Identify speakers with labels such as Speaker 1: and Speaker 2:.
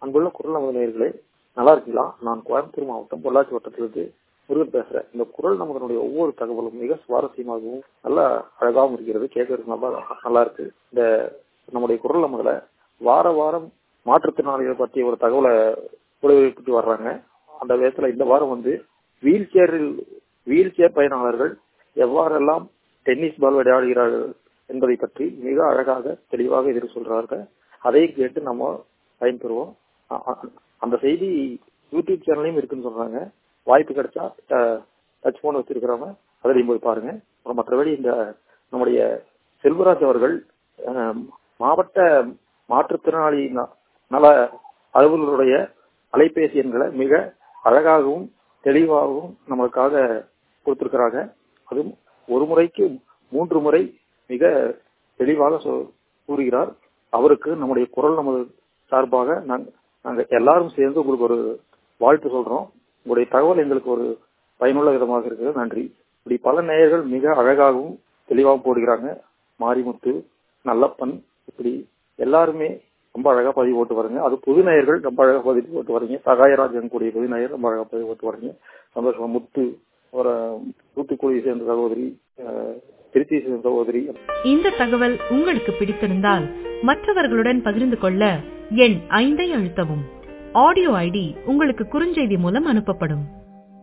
Speaker 1: அன்புள்ள குரல் நமது நேயர்களே நல்லா இருக்கீங்களா நான் கோயம்புத்தூர் மாவட்டம் பொள்ளாச்சி வட்டத்திலிருந்து முருகன் பேசுறேன் இந்த குரல் நமதனுடைய ஒவ்வொரு தகவலும் மிக சுவாரஸ்யமாகவும் நல்ல அழகாகவும் இருக்கிறது கேட்கறதுக்கு நல்லா நல்லா இருக்கு இந்த நம்முடைய குரல் நமதுல வார வாரம் மாற்றுத்திறனாளிகள் பற்றிய ஒரு தகவலை ஒளிபரப்பிட்டு வர்றாங்க அந்த விதத்துல இந்த வாரம் வந்து வீல் சேரில் வீல் சேர் பயனாளர்கள் எவ்வாறெல்லாம் டென்னிஸ் பால் விளையாடுகிறார்கள் என்பதை பற்றி மிக அழகாக தெளிவாக எதிர் சொல்றார்கள் அதை கேட்டு நம்ம பயன்பெறுவோம் அ- அ- அந்த செய்தி யூடியூப் சேனல்லையும் இருக்குன்னு சொல்றாங்க வாய்ப்பு கிடைச்சா டச் போன் வச்சிருக்கிறவங்க அதிலையும் போய் பாருங்க அப்புறம் மற்றபடி இந்த நம்முடைய செல்வராஜ் அவர்கள் அஹ், மாவட்ட மாற்றுத்திறனாளி ந- நல அலுவலருடைய அலைபேசி எண்களை மிக அழகாகவும் தெளிவாகவும் நம்மளுக்காக கொடுத்திருக்கிறாங்க அதுவும் ஒரு முறைக்கு மூன்று முறை மிக தெளிவாக சொ- கூறுகிறார் அவருக்கு நம்முடைய குரல் நமது சார்பாக நாங்க நாங்க எல்லாரும் சேர்ந்து உங்களுக்கு ஒரு வாழ்த்து சொல்றோம் உங்களுடைய தகவல் எங்களுக்கு ஒரு பயனுள்ள விதமாக இருக்கிறது நன்றி இப்படி பல நேயர்கள் மிக அழகாகவும் தெளிவாகவும் போடுகிறாங்க மாரிமுத்து நல்லப்பன் இப்படி எல்லாருமே ரொம்ப அழகா பதிவு போட்டு வரீங்க அது புது நேயர்கள் ரொம்ப அழகா பதிவு போட்டு வரீங்க சகாயராஜன் கூடிய புது நேயர் ரொம்ப அழகா பதிவு போட்டு வரீங்க சந்தோஷமா முத்து ஒரு தூத்துக்குடி சேர்ந்த சகோதரி அஹ், திருச்சி சேர்ந்த சகோதரி
Speaker 2: இந்த தகவல் உங்களுக்கு பிடித்திருந்தால் மற்றவர்களுடன் பகிர்ந்து கொள்ள எண் ஐந்தை அழுத்தவும் ஆடியோ ஐடி உங்களுக்கு குறுஞ்செய்தி மூலம் அனுப்பப்படும்